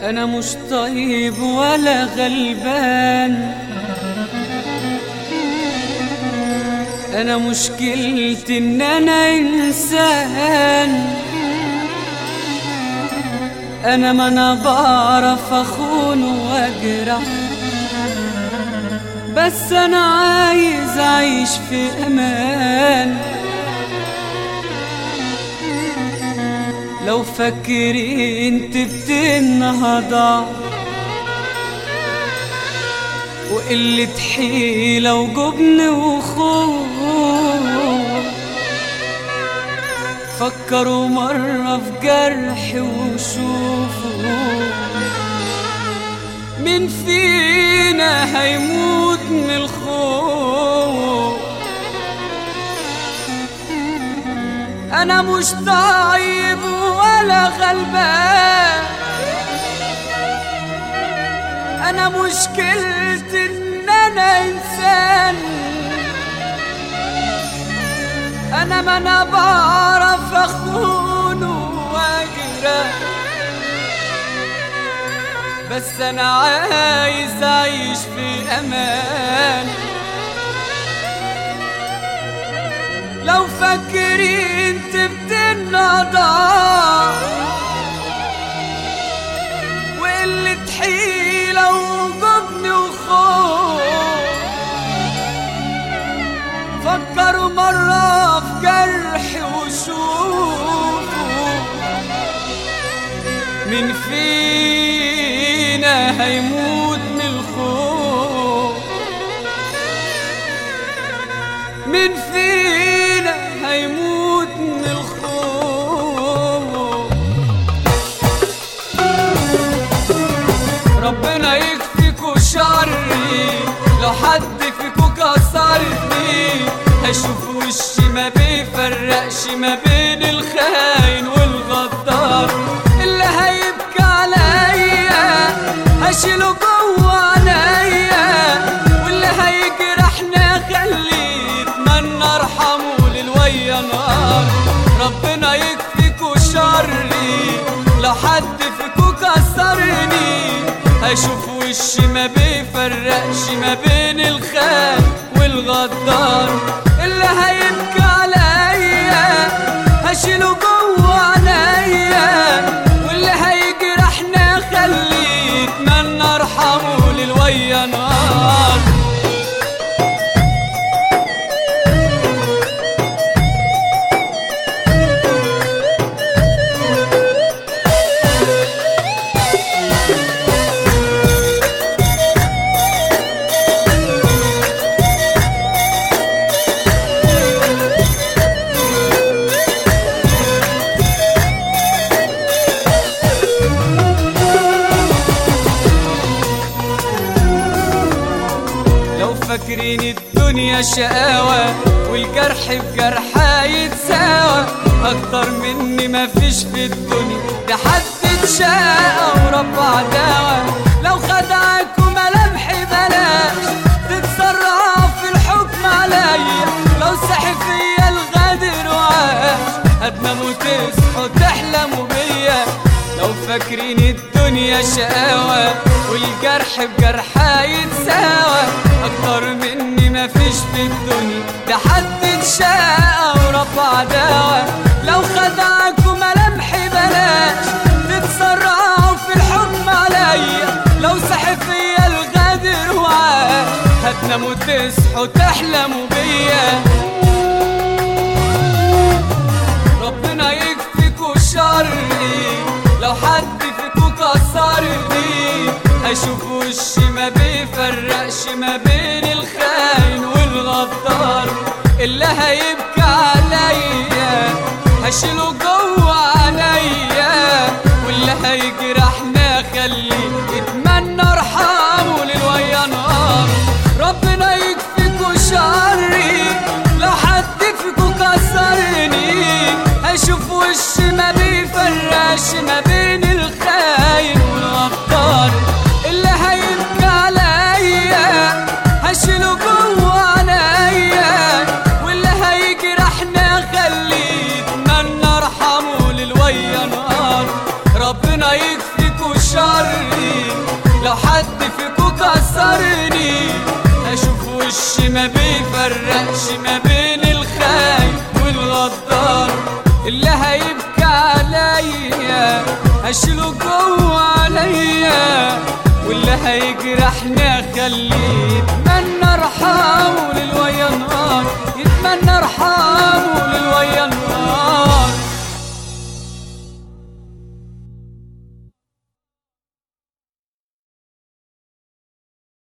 انا مش طيب ولا غلبان انا مشكلتي ان انا انسان انا ما انا بعرف اخون واجرح بس انا عايز اعيش في امان لو فاكرين تبتنا ضاع وقلة حيلة وجبن وخوف فكروا مرة في جرحي وشوفوا مين فينا هيموت من الخوف انا مش طيب ولا غلبان انا مشكلتي ان انا انسان انا ما انا بعرف اخون واجرح بس انا عايز اعيش في امان لو فاكرين تبتنا ضاع وقلة حيلة وجبن وخوف فكروا مرة في جرحي وشوفوا مين فينا هيموت من الخوف مين فينا هيموت من الخوف ربنا يكفيكوا شري لو حد فيكوا كسرني هشوف وشي ما بيفرقش ما بين الخاين والغدار اللي هيبكي عليا هشيله جوه عينيا واللي هيجرحنا خليه يتمنى ارحمه للويا نار ربنا يكفيكوا شري لو حد فيكوا كسرني هشوف وشي ما بيفرقش ما بين الخان والغدار اللي هيبكي عليا هشيله جوه عينيا واللي هيجرحنا خليه يتمنى ارحمه للويا نار لو فاكرين الدنيا شقاوة والجرح بجرحها يتساوى أكتر مني مفيش في الدنيا ده حد اتشقى ورب عداوة لو خدعك وملامحي بلاش تتسرع في الحكم عليا لو سحب فيا الغدر وعاش هتناموا تصحوا تحلموا بيا لو فاكرين الدنيا شقاوة والجرح بجرحها يتساوى أكتر مني مفيش في الدنيا ده حد اتشقى ورفع عداوة لو خدعك وملامحي بلاش تتسرعوا في الحكم عليا لو سحب فيا الغدر وعاش هتناموا تصحوا تحلموا بيا ربنا يكفيكوا شري لو حد فيكوا كسرني هشوف وشي ما بيفرقش ما بين الخاين والغدار اللي هيبكي عليا هشيله جوه عينيا واللي هيجرحنا خليه يتمنى ارحمه للويا نار ربنا يكفيكوا شري لو اشيله جوه عليا واللي هيجرحنا خليه يتمنى ارحمه للويا نهار يتمنى ارحمه للويا